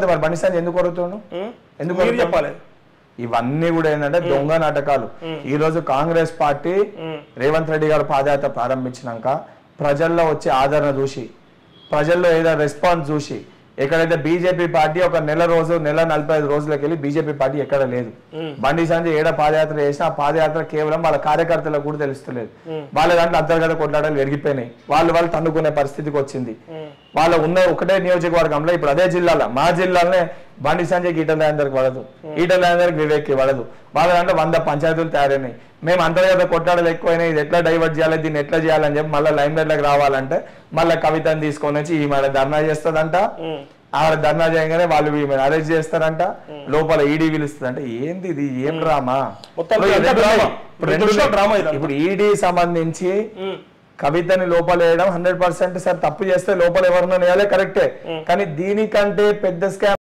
మరి బండి సంజయ్ ఎందుకు కొడుతుండు ఉమ్. ఎందుకు మీరు కొడుతుండు? చెప్పాలి ఇవన్నీ కూడా ఏంటంటే దొంగ నాటకాలు ఈ రోజు కాంగ్రెస్ పార్టీ రేవంత్ రెడ్డి గారు పాదయాత్ర ప్రారంభించినాక ప్రజల్లో వచ్చే ఆదరణ చూసి ప్రజల్లో ఏదో రెస్పాన్స్ చూసి ఎక్కడైతే బీజేపీ పార్టీ ఒక నెల రోజు నెల నలభై ఐదు రోజులకి వెళ్ళి బీజేపీ పార్టీ ఎక్కడ లేదు బండి సంజయ్ ఏడ పాదయాత్ర చేసినా ఆ పాదయాత్ర కేవలం వాళ్ళ కార్యకర్తలకు కూడా తెలుస్తలేదు వాళ్ళ దాంట్లో అంతర్గత కొట్లాటలు పెరిగిపోయినాయి వాళ్ళు వాళ్ళు తన్నుకునే పరిస్థితికి వచ్చింది వాళ్ళ ఉన్న ఒకటే నియోజకవర్గంలో ఇప్పుడు అదే జిల్లాలో మా జిల్లాలోనే బండి సంజయ్ ఈటల రాజేందర్కి పడదు ఈటల రాజేందర్కి వివేక్కి పడదు వాళ్ళ దాంట్లో వంద పంచాయతీలు తయారైనాయి మేము అంతర్గత కొట్టాడలు ఎక్కువైనాయి ఇది ఎట్లా డైవర్ట్ చేయాలి దీన్ని ఎట్లా చేయాలని చెప్పి మళ్ళీ లైమ్ లైట్లకు రావాలంటే మళ్ళీ కవితను తీసుకొని వచ్చి ఈమె ధర్నా చేస్తుందంట ఆవిడ ధర్నా చేయగానే వాళ్ళు ఈమెను అరెస్ట్ చేస్తారంట లోపల ఈడీ పిలుస్తుందంట ఏంది ఇది ఏం డ్రామా మొత్తానికి ఇప్పుడు అంతా రెండు డ్రామా. ఉన్నాయి. ఇప్పుడు రెండు రెండు ఉన్నాయి. డ్రామా ఇదంతా. ఇప్పుడు ఈడీ సంబంధించి ఉమ్. కవితని లోపల వేయడం హండ్రెడ్ పర్సెంట్ సార్ తప్పు చేస్తే లోపల ఎవరినో వేయాలి కరెక్టే కానీ దీనికంటే పెద్ద స్కామ్